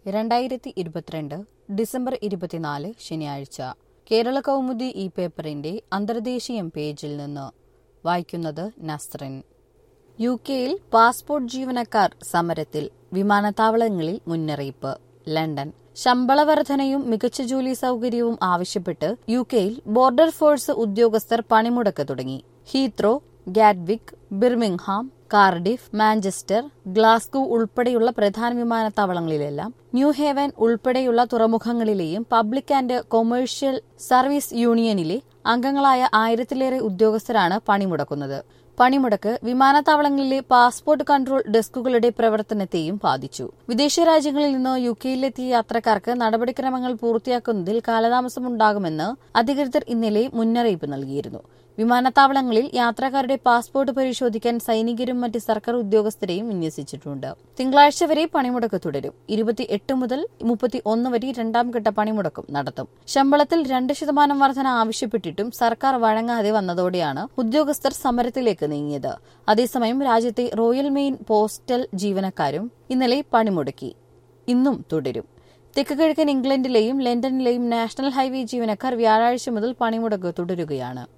രണ്ടായിരത്തി ഇരുപത്തിരണ്ട് ഡിസംബർ ഇരുപത്തിനാല് ശനിയാഴ്ച കേരള കൗമുദി ഈ പേപ്പറിന്റെ അന്തർദേശീയം പേജിൽ നിന്ന് വായിക്കുന്നത് നസ്റിൻ യു കെയിൽ പാസ്പോർട്ട് ജീവനക്കാർ സമരത്തിൽ വിമാനത്താവളങ്ങളിൽ മുന്നറിയിപ്പ് ലണ്ടൻ ശമ്പള വർധനയും മികച്ച ജോലി സൗകര്യവും ആവശ്യപ്പെട്ട് യു കെയിൽ ബോർഡർ ഫോഴ്സ് ഉദ്യോഗസ്ഥർ പണിമുടക്ക് തുടങ്ങി Heathrow Gatwick Birmingham Cardiff Manchester Glasgow ഉൾപ്പെടെയുള്ള പ്രധാന വിമാനത്താവളങ്ങളിലെല്ലാം ന്യൂ ഹേവൻ ഉൾപ്പെടെയുള്ള തുറമുഖങ്ങളിലെയും പബ്ലിക് ആൻഡ് കൊമേഴ്ഷ്യൽ സർവീസ് യൂണിയനിലെ അംഗങ്ങളായ ആയിരത്തിലേറെ ഉദ്യോഗസ്ഥരാണ് പണിമുടക്കുന്നത് പണിമുടക്ക് വിമാനത്താവളങ്ങളിലെ പാസ്പോർട്ട് കൺട്രോൾ ഡെസ്കുകളുടെ പ്രവർത്തനത്തെയും ബാധിച്ചു വിദേശ രാജ്യങ്ങളിൽ നിന്ന് യു കെയിലെത്തിയ യാത്രക്കാർക്ക് നടപടിക്രമങ്ങൾ പൂർത്തിയാക്കുന്നതിൽ കാലതാമസമുണ്ടാകുമെന്ന് അധികൃതർ ഇന്നലെ മുന്നറിയിപ്പ് നൽകിയിരുന്നു വിമാനത്താവളങ്ങളിൽ യാത്രക്കാരുടെ പാസ്പോർട്ട് പരിശോധിക്കാൻ സൈനികരും മറ്റ് സർക്കാർ ഉദ്യോഗസ്ഥരെയും വിന്യസിച്ചിട്ടുണ്ട് തിങ്കളാഴ്ച വരെ പണിമുടക്ക് തുടരും ഇരുപത്തിയെട്ട് മുതൽ മുപ്പത്തി ഒന്ന് വരെ രണ്ടാം ഘട്ട പണിമുടക്കും നടത്തും ശമ്പളത്തിൽ രണ്ട് ശതമാനം വർധന ആവശ്യപ്പെട്ടിട്ടും സർക്കാർ വഴങ്ങാതെ വന്നതോടെയാണ് ഉദ്യോഗസ്ഥർ സമരത്തിലേക്ക് നീങ്ങിയത് അതേസമയം രാജ്യത്തെ റോയൽ മെയിൻ പോസ്റ്റൽ ജീവനക്കാരും ഇന്നലെ പണിമുടക്കി ഇന്നും തുടരും തെക്ക് കിഴക്കൻ ഇംഗ്ലണ്ടിലെയും ലണ്ടനിലെയും നാഷണൽ ഹൈവേ ജീവനക്കാർ വ്യാഴാഴ്ച മുതൽ പണിമുടക്ക് തുടരുകയാണ്